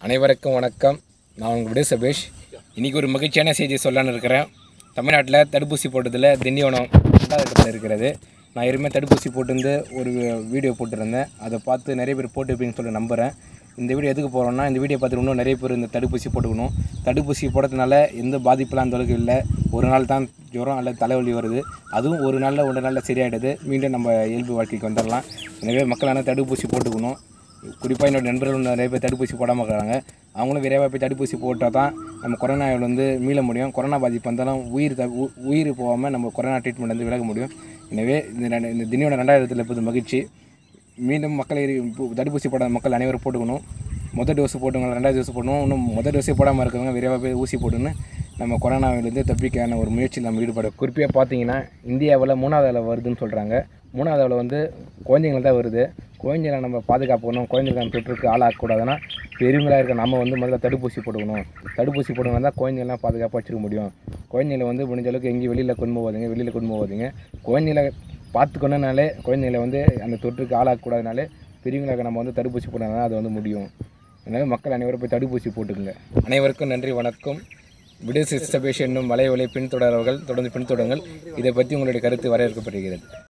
அனைவருக்கும் வணக்கம் நான் உங்களுடைய சபேஷ் இன்றைக்கி ஒரு மகிழ்ச்சியான செய்தி சொல்லலான்னு இருக்கிறேன் தமிழ்நாட்டில் தடுப்பூசி போட்டதில் திண்டிவனம் ரெண்டாவது இடத்துல இருக்கிறது நான் ஏற்கனவே தடுப்பூசி போட்டிருந்து ஒரு வீடியோ போட்டிருந்தேன் அதை பார்த்து நிறைய பேர் போட்டுருப்பீங்கன்னு சொல்லி நம்புகிறேன் இந்த வீடியோ எதுக்கு போகிறோம்னா இந்த வீடியோ பார்த்துட்டு இன்னும் நிறைய பேர் இந்த தடுப்பூசி போட்டுக்கணும் தடுப்பூசி போடுறதுனால எந்த பாதிப்புலாம் அந்த அளவுக்கு இல்லை ஒரு நாள் தான் ஜுரம் அல்லது தலைவலி வருது அதுவும் ஒரு நாளில் ஒன்றரை நாளில் சரியாயிடுது மீண்டும் நம்ம இயல்பு வாழ்க்கைக்கு வந்துடலாம் எனவே மக்களான தடுப்பூசி போட்டுக்கணும் குறிப்பாக என்னோட நண்பர்கள் நிறைய பேர் தடுப்பூசி போடாமல் இருக்கிறாங்க அவங்களும் விரைவாக போய் தடுப்பூசி போட்டால் தான் நம்ம கொரோனாவில் வந்து மீள முடியும் கொரோனா பாதிப்பு வந்தாலும் உயிர் த உ- உயிர் போகாமல் நம்ம கொரோனா ட்ரீட்மெண்ட் வந்து விலக முடியும் எனவே இந்த ரெண்டு- இந்த தினியோட ரெண்டாயிரத்தில் இப்போது மகிழ்ச்சி மீண்டும் மக்களை இப்போ தடுப்பூசி போடாத மக்கள் அனைவரும் போட்டுக்கணும் முதல் டோஸ் போட்டுங்க ரெண்டாவது டோஸ் போடணும் இன்னும் முதல் டோஸே போடாமல் இருக்கிறவங்க விரைவாக போய் ஊசி போட்டுன்னு நம்ம கொரோனாவிலேருந்து தப்பிக்கான ஒரு முயற்சியில் நம்ம ஈடுபட குறிப்பாக பார்த்தீங்கன்னா இந்தியாவில் மூணாவது அளவு வருதுன்னு சொல்கிறாங்க மூணாவது அளவு வந்து குழந்தைங்கள தான் வருது குழந்தைகளை நம்ம பாதுகாக்கணும் குழந்தைகளுக்கு அந்த தொற்றுக்கு ஆளாக்கக்கூடாதுன்னா பெரியவங்களாக இருக்க நம்ம வந்து முதல்ல தடுப்பூசி போட்டுக்கணும் தடுப்பூசி போட்டுக்கணும் தான் குழந்தைங்களாம் பாதுகாப்பாக வச்சுக்க முடியும் குழந்தைங்களை வந்து முடிஞ்ச அளவுக்கு எங்கேயும் வெளியில் கொண்டு போகாதீங்க வெளியில் கொண்டு போகாதீங்க குழந்தைகளை பார்த்துக்கணுனாலே குழந்தைங்களை வந்து அந்த தொற்றுக்கு ஆளாக்கக்கூடாதுனாலே பெரியவங்களுக்கு நம்ம வந்து தடுப்பூசி போட்டோம்னா அது வந்து முடியும் எனவே மக்கள் அனைவரும் போய் தடுப்பூசி போட்டுக்குங்க அனைவருக்கும் நன்றி வணக்கம் விடு சிஸ்டபேஷ் என்னும் வலைவலை பின்தொடர்வர்கள் தொடர்ந்து பின்தொடருங்கள் இதை பற்றி உங்களுடைய கருத்து வரவேற்கப்படுகிறது